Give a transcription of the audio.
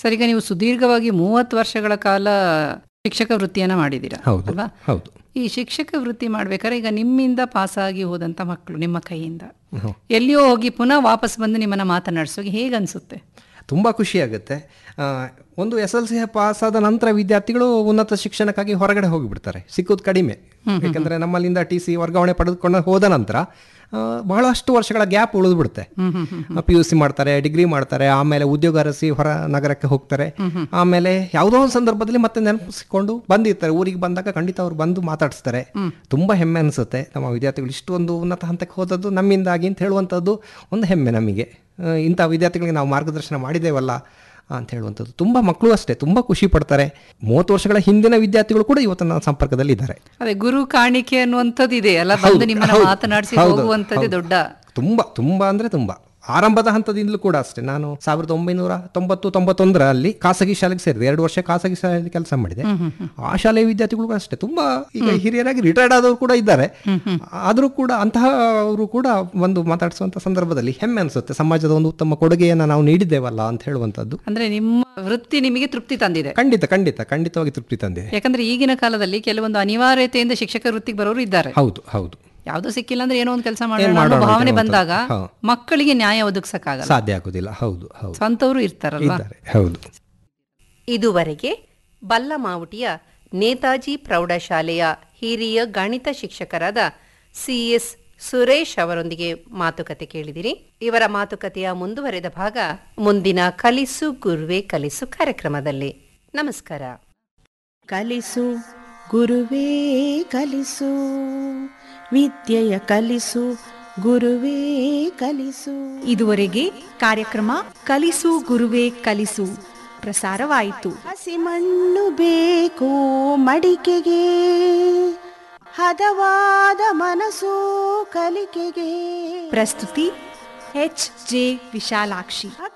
Sir ಈಗ ನೀವು ಸುದೀರ್ಘವಾಗಿ ಮೂವತ್ತು ವರ್ಷಗಳ ಕಾಲ ಶಿಕ್ಷಕ ವೃತ್ತಿಯನ್ನ ಮಾಡಿದ್ದೀರಾ ಹೌದು ಅಲ್ವಾ ಹೌದು ಈ ಶಿಕ್ಷಕ ವೃತ್ತಿ ಮಾಡ್ಬೇಕಾದ್ರೆ ಈಗ ನಿಮ್ಮಿಂದ ಪಾಸಾಗಿ ಹೋದಂತ ಮಕ್ಕಳು ನಿಮ್ಮ ಕೈಯಿಂದ ಹ್ಮ್. ಎಲ್ಲಿಯೋ ಹೋಗಿ ಪುನಃ ವಾಪಸ್ ಬಂದು ನಿಮ್ಮನ್ನ ಮಾತನಾಡಿಸೋಕೆ ಹೇಗನ್ಸುತ್ತೆ ತುಂಬ ಖುಷಿಯಾಗುತ್ತೆ ಆ, ಒಂದು ಎಸ್ ಎಲ್ ಸಿ ಪಾಸ್ ಆದ ನಂತರ ವಿದ್ಯಾರ್ಥಿಗಳು ಉನ್ನತ ಶಿಕ್ಷಣಕ್ಕಾಗಿ ಹೊರಗಡೆ ಹೋಗಿಬಿಡ್ತಾರೆ ಸಿಕ್ಕೋದು ಕಡಿಮೆ ಯಾಕಂದರೆ ನಮ್ಮಲ್ಲಿಂದ ಟಿ ಸಿ ವರ್ಗಾವಣೆ ಪಡೆದುಕೊಂಡು ಹೋದ ನಂತರ ಆ, ಬಹಳಷ್ಟು ವರ್ಷಗಳ ಗ್ಯಾಪ್ ಉಳಿದ್ಬಿಡುತ್ತೆ ಪಿ ಯು ಸಿ ಮಾಡ್ತಾರೆ ಡಿಗ್ರಿ ಮಾಡ್ತಾರೆ ಆಮೇಲೆ ಉದ್ಯೋಗ ಅರಸಿ ಹೊರ ನಗರಕ್ಕೆ ಹೋಗ್ತಾರೆ ಆಮೇಲೆ ಯಾವುದೋ ಒಂದು ಸಂದರ್ಭದಲ್ಲಿ ಮತ್ತೆ ನೆನಪಿಸಿಕೊಂಡು ಬಂದಿರ್ತಾರೆ ಊರಿಗೆ ಬಂದಾಗ ಖಂಡಿತ ಅವ್ರು ಬಂದು ಮಾತಾಡಿಸ್ತಾರೆ ತುಂಬ ಹೆಮ್ಮೆ ಅನಿಸುತ್ತೆ ನಮ್ಮ ವಿದ್ಯಾರ್ಥಿಗಳು ಇಷ್ಟೊಂದು ಉನ್ನತ ಹಂತಕ್ಕೆ ಹೋದದ್ದು ನಮ್ಮಿಂದಾಗಿ ಅಂತ ಹೇಳುವಂಥದ್ದು ಒಂದು ಹೆಮ್ಮೆ ನಮಗೆ ಆ, ಇಂಥ ವಿದ್ಯಾರ್ಥಿಗಳಿಗೆ ನಾವು ಮಾರ್ಗದರ್ಶನ ಮಾಡಿದ್ದೇವಲ್ಲ ಅಂತ ಹೇಳುವಂಥದ್ದು ತುಂಬ ಮಕ್ಕಳು ಅಷ್ಟೇ ತುಂಬ ಖುಷಿ ಪಡ್ತಾರೆ ಮೂವತ್ತು ವರ್ಷಗಳ ಹಿಂದಿನ ವಿದ್ಯಾರ್ಥಿಗಳು ಕೂಡ ಇವತ್ತು ನನ್ನ ಸಂಪರ್ಕದಲ್ಲಿ ಇದ್ದಾರೆ ಅದೇ ಗುರು ಕಾಣಿಕೆ ಅನ್ನುವಂಥದ್ದು ಇದೆ ಅಲ್ಲ ಬಂದು ಹೌದು, ನಿಮ್ಮನ್ನ ಹೌದು, ಮಾತನಾಡಿಸಿ ಹೌದು, ಹೋಗುವಂಥದ್ದೇ ಹೌದು. ದೊಡ್ಡ ತುಂಬ ತುಂಬ ಅಂದರೆ ತುಂಬ ಆರಂಭದ ಹಂತದಿಂದಲೂ ಕೂಡ ಅಷ್ಟೇ ನಾನು ಸಾವಿರದ ಒಂಬೈನೂರ ತೊಂಬತ್ತು ತೊಂಬತ್ತೊಂದರಲ್ಲಿ ಖಾಸಗಿ ಶಾಲೆಗೆ ಸೇರಿದೆ ಎರಡು ವರ್ಷ ಖಾಸಗಿ ಶಾಲೆಯಲ್ಲಿ ಕೆಲಸ ಮಾಡಿದೆ ಆ ಶಾಲೆಯ ವಿದ್ಯಾರ್ಥಿಗಳು ಕೂಡ ಅಷ್ಟೇ ತುಂಬ ಈಗ ಹಿರಿಯರಾಗಿ ರಿಟೈರ್ಡ್ ಆದವರು ಕೂಡ ಇದ್ದಾರೆ ಆದರೂ ಕೂಡ ಅಂತಹ ಅವರು ಕೂಡ ಒಂದು ಮಾತಾಡಿಸುವಂಥ ಸಂದರ್ಭದಲ್ಲಿ ಹೆಮ್ಮೆ ಅನಿಸುತ್ತೆ ಸಮಾಜದ ಒಂದು ಉತ್ತಮ ಕೊಡುಗೆಯನ್ನು ನಾವು ನೀಡಿದ್ದೇವಲ್ಲ ಅಂತ ಹೇಳುವಂಥದ್ದು ಅಂದ್ರೆ ನಿಮ್ಮ ವೃತ್ತಿ ನಿಮಗೆ ತೃಪ್ತಿ ತಂದಿದೆ ಖಂಡಿತ ಖಂಡಿತ ಖಂಡಿತವಾಗಿ ತೃಪ್ತಿ ತಂದಿದೆ ಯಾಕಂದ್ರೆ ಈಗಿನ ಕಾಲದಲ್ಲಿ ಕೆಲವೊಂದು ಅನಿವಾರ್ಯತೆಯಿಂದ ಶಿಕ್ಷಕ ವೃತ್ತಿಗೆ ಬರೋರು ಇದ್ದಾರೆ ಹೌದು ಹೌದು ಯಾವ್ದೋ ಸಿಕ್ಕಿಲ್ಲ ಅಂದ್ರೆ ಏನೋ ಒಂದು ಕೆಲಸ ಮಾಡೋಣ ಮಾಡೋಣ ಅನ್ನೋ ಅಂತ ಭಾವನೆ ಹೇಳುವಂಥದ್ದು. ಬಂದಾಗ ಹಾ. ಮಕ್ಕಳಿಗೆ ನ್ಯಾಯ ಒದಗಿಸಕ್ಕಾಗಲ್ಲ ಸಾಧ್ಯ ಆಗೋದಿಲ್ಲ ಹೌದು ಹೌದು ಸ್ವಂತವರು ಇರ್ತಾರಲ್ವಾ ಇದ್ದಾರೆ ಹೌದು ಇದುವರೆಗೆ ಬಲ್ಲಮಾವುಟಿಯ ನೇತಾಜಿ ಪ್ರೌಢಶಾಲೆಯ ಹಿರಿಯ ಗಣಿತ ಶಿಕ್ಷಕರಾದ ಸಿಎಸ್ ಸುರೇಶ್ ಅವರೊಂದಿಗೆ ಮಾತುಕತೆ ಕೇಳಿದಿರಿ ಇವರ ಮಾತುಕತೆಯ ಮುಂದುವರೆದ ಭಾಗ ಮುಂದಿನ ಕಲಿಸು ಗುರುವೆ ಕಲಿಸು ಕಾರ್ಯಕ್ರಮದಲ್ಲಿ ನಮಸ್ಕಾರ ಕಲಿಸು ಗುರುವೇ ಕಲಿಸು ವಿದ್ಯೆಯ ಕಲಿಸು ಗುರುವೇ ಕಲಿಸು ಇದುವರೆಗೆ ಕಾರ್ಯಕ್ರಮ ಕಲಿಸು ಗುರುವೇ ಕಲಿಸು ಪ್ರಸಾರವಾಯಿತು ಹಸಿ ಮಣ್ಣು ಬೇಕು ಮಡಿಕೆಗೆ ಹದವಾದ ಮನಸ್ಸು ಕಲಿಕೆಗೆ ಪ್ರಸ್ತುತಿ ಎಚ್ ಜೆ ವಿಶಾಲಾಕ್ಷಿ